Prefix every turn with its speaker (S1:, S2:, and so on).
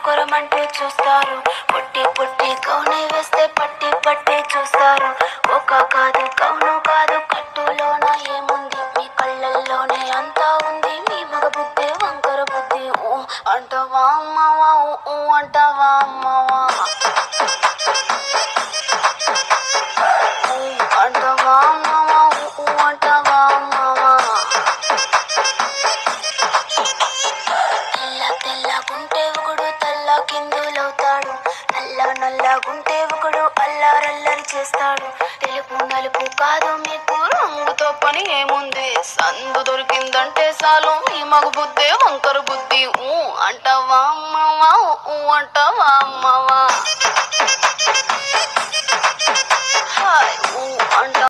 S1: కొరమంటూ చూస్తారు పొట్టి పొట్టి కౌనై వేస్తే పట్టి పట్టి చూస్తారు ఒక కాదు కౌను కాదు కట్టులోన ఏముంది మీ కళ్ళల్లోనే అంతా ఉంది మీ మగ బుద్ధి వంకర బుద్ధి ఊ అంటావా అమ్మవా ఊ, ఊ అంటావా అమ్మవా ఊ అంటావా అమ్మవా ఊ, ఊ అంటావా అమ్మవా తెల్ల తెల్లగుంటే ఒకడు తెల్ల కిందులవుతాడు నల్ల నల్లగుంటే ఒకడు అల్లారల్లరి చేస్తాడు తెలుపు నలుపు కాదు మీకు రంగుతో పని ఏముంది సందు దొరికిందంటే చాలు మీ మగ బుద్ధి వంకర బుద్ధి ఊ అంటావా అమ్మవా ఊ అంటావా అమ్మవా హాయ్